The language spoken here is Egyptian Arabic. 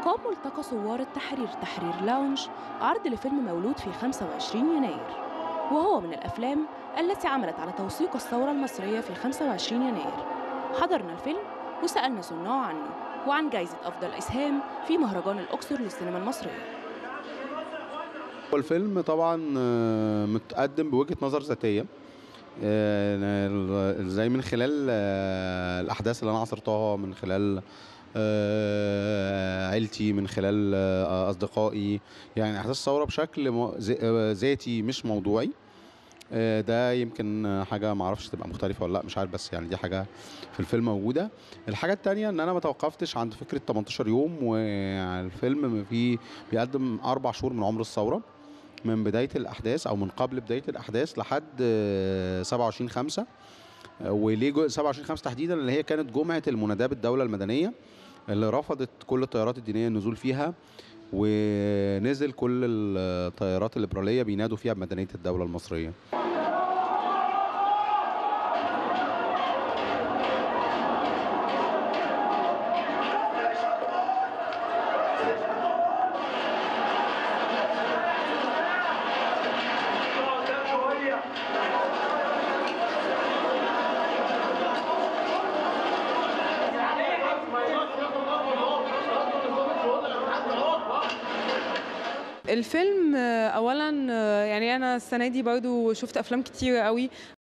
أقام ملتقى ثوار التحرير تحرير لاونج عرض لفيلم مولود في 25 يناير وهو من الأفلام التي عملت على توثيق الثورة المصرية في 25 يناير حضرنا الفيلم وسألنا صناع عنه وعن جائزة أفضل إسهام في مهرجان الأقصر للسينما المصرية هو الفيلم طبعا آه، متقدم بوجهة نظر ذاتية آه، ال- زي من خلال آه، الأحداث اللي أنا عاصرتها من خلال آه، عيلتي من خلال آه، أصدقائي يعني أحداث الثورة بشكل م- ذ- آه، ذاتي مش موضوعي آه، ده يمكن آه، حاجة معرفش تبقى مختلفة ولا لا مش عارف بس يعني دي حاجة في الفيلم موجودة الحاجة التانية ان انا ما توقفتش عند فكرة 18 يوم والفيلم فيه بيقدم اربع شهور من عمر الثورة من بداية الأحداث أو من قبل بداية الأحداث لحد آه، 27 5 وليه جو- 27 5 تحديدا اللي هي كانت جمعة المناداة بالدولة المدنية اللي رفضت كل التيارات الدينية النزول فيها ونزل كل التيارات الليبرالية بينادوا فيها بمدنية الدولة المصرية الفيلم آه، اولا آه، يعني انا السنه دي برضو شفت افلام كتيره قوي